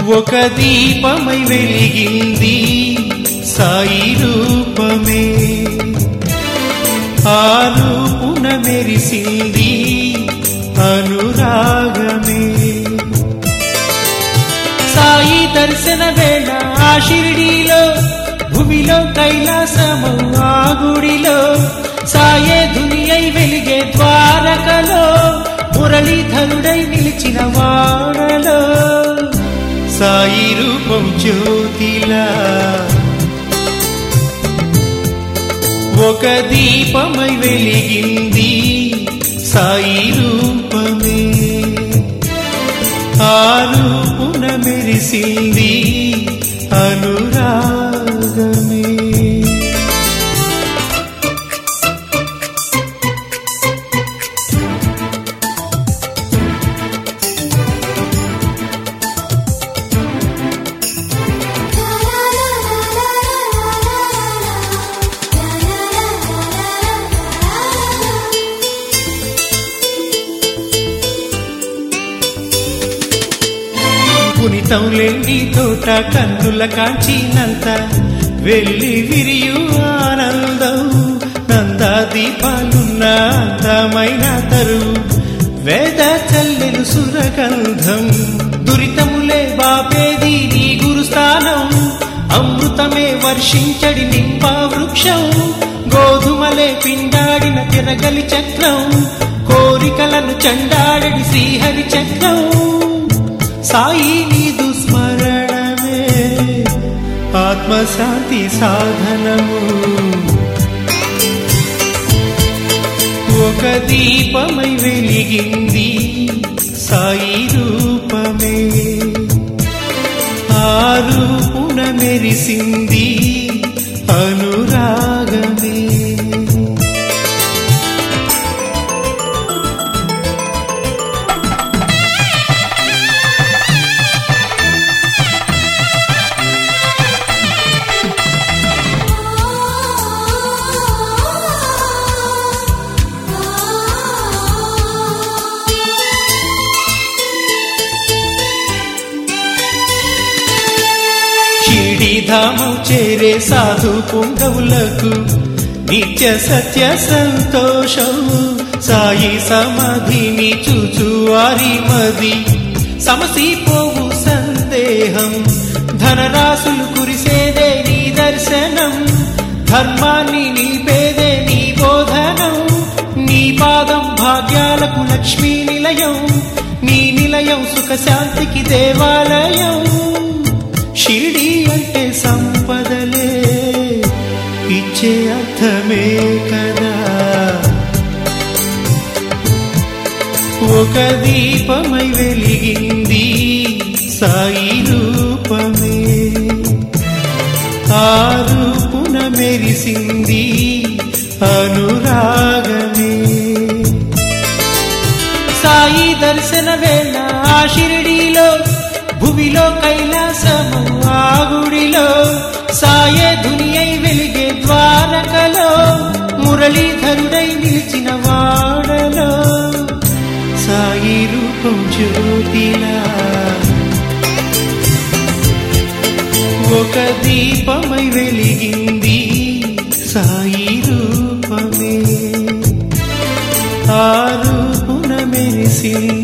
ఒక దీపమై వెలిగింది సాయి రూపమే ఆ రూపున మెరిసింది అనురాగమే సాయి దర్శన వేళ ఆ షిరిడీలో భూమిలో కైలాసము ఆ గుడిలో సాయే దునియై వెలిగే ద్వారకలో మురళీధరుడై నిలిచిన వాడలో సాయి రూపం జ్యోతిలా ఒక దీపమై వెలిగింది సాయి రూపమే ఆ రూపున మెరిసింది అనురాగమే పునితం లేని తోట కన్నుల కాంచినంత వెళ్ళి విరియు ఆనందం నందా దీపాలున్న అందమైన తరువు వేద చల్లెను సురగంధం దురితములే బాపేది నీ గురుస్థానం అమృతమే వర్షించడి నింప వృక్షం గోధుమలే పిండాడిన తిరగలి చక్రం కోరికలను చండాడడి శ్రీహరి చక్రం సాయి నీదు స్మరణమే ఆత్మశాంతి సాధనము ఒక దీపమై వెలిగింది సాయి రూపమే ఆ రూపున మెరిసింది అనురాగమే షిడిధామం చేరే సాధు పుంగవులకు నిత్య సత్య సంతోషం సాయి సమాధిని చూచు వారి మది సమసిపోవు సందేహం ధనరాశులు కురిసేదే నీ దర్శనం ధర్మాన్ని నిలిపేదే నీ బోధనం నీ పాదం భాగ్యాలకు లక్ష్మీ నిలయం నీ నిలయం సుఖ శాంతికి దేవాలయం షిరిడి అంటే సంపదలే ఇచ్చే అర్థమే కదా ఒక దీపమై వెలిగింది సాయి రూపమే ఆ రూపున మెరిసింది అనురాగమే సాయి దర్శన వేళ ఆ షిరిడీలో భువిలో కైలాసము ఆ గుడిలో సాయే దునియై వెలిగే ద్వారకలో మురళీధరుడై నిలిచిన వాడలో సాయి రూపం జ్యోతిలా ఒక దీపమై వెలిగింది సాయి రూపమే ఆ రూపున మెరిసింది